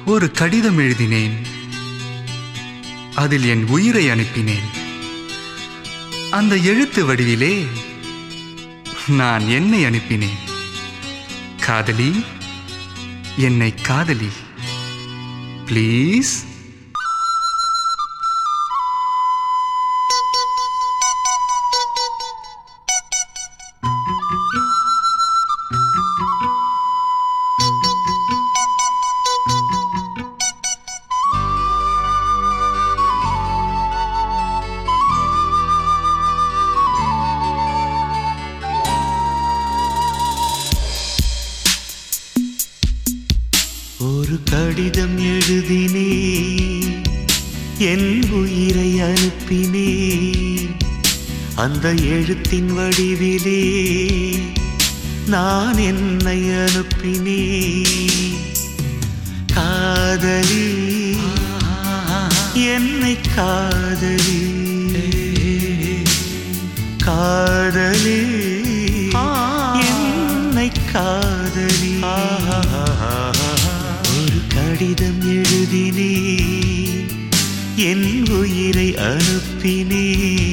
ஒரு கடிதம் எழுதினேன் அதில் என் உயிரை அனுப்பினேன் அந்த எழுத்து வடிவிலே நான் என்னை அனுப்பினேன் காதலி என்னை காதலி ப்ளீஸ் ஒரு கடிதம் எழுதினே என் உயிரை அனுப்பினே அந்த எழுத்தின் வடிவிலே நான் என்னை அனுப்பினே காதலி என்னை காதலி காதலி என்னை காதலி ஒரு கடிதம் எழுதினே என் உயிரை அனுப்பினே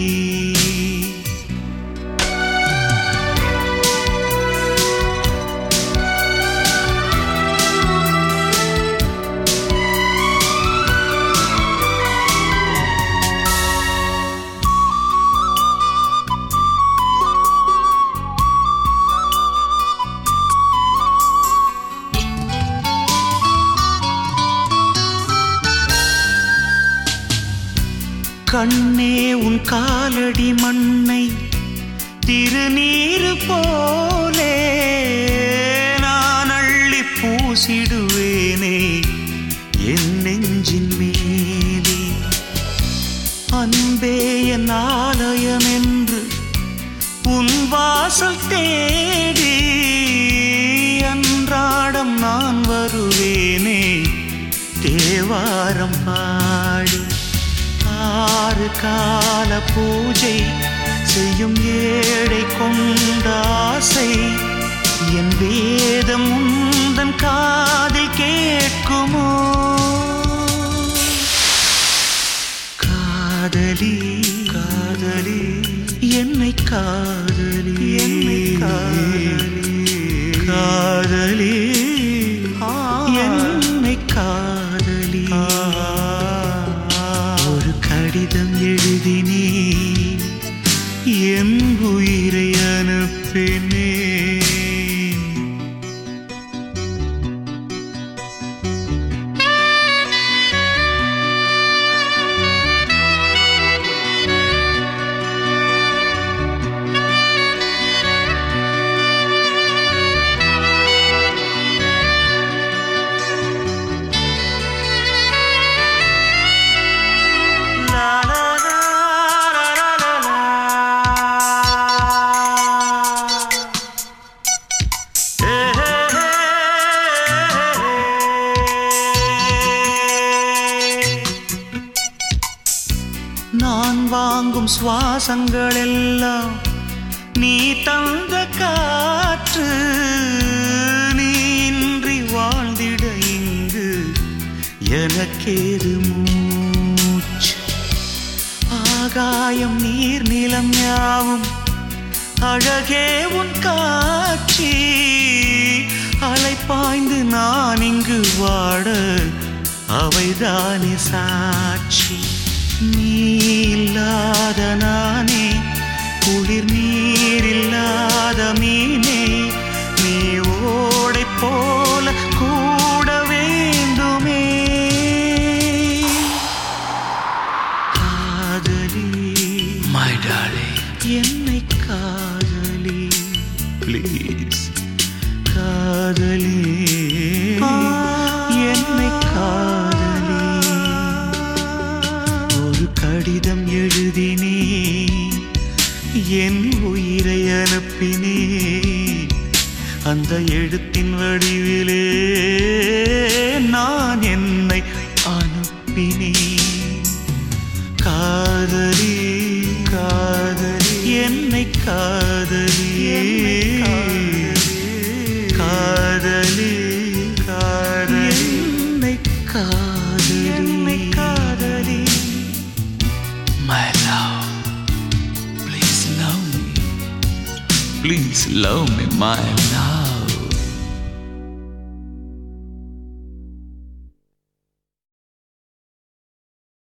கண்ணே உன் காலடி மண்ணை திருநீரு போலே நான் அள்ளி பூசிடுவேனே என் நெஞ்சின் மேலே அன்பே என் ஆலயம் என்று உன் வாசல் தேடி அன்றாடம் நான் வருவேனே தேவாரம் பாடி ஆறு கால பூஜை செய்யும் ஏழை கொண்ட ஆசை என் வேதம் உந்தன் காதில் கேட்குமோ காதலி காதலி என்னை காதலி என்னை காதலி காதலி என்னை காதலி ஒரு கடிதம் எழுதினே என் உயிரை அனுப்பினே La la la la la la la. Hey, hey, hey. நான் வாங்கும் சுவாசங்கள் எல்லாம் நீ தந்த காற்று நீ இன்றி வாழ்ந்திட இங்கு எனக்கேது மூச்சு ஆகாயம் நீர் நிலம் யாவும் அழகே உன் காட்சி அலை பாய்ந்து நான் இங்கு வாட அவைதானே சாட்சி நீ இல்லாத நானே குளிர் நீர் இல்லாத மீனே நீ ஓடை போல கூட வேண்டுமே காதலி மை டார்லிங் என்னை காதலி ப்ளீஸ் காதலி என்னை காதலி ஒரு கடிதம் எழுதினே என் உயிரை அனுப்பினே அந்த எழுத்தின் வடிவிலே நான் என்னை அனுப்பினேன் காதலி காதலி என்னை காதலி காதலி காதலி என்னை காதலி காதலி My love, please love me. Please love me, my love.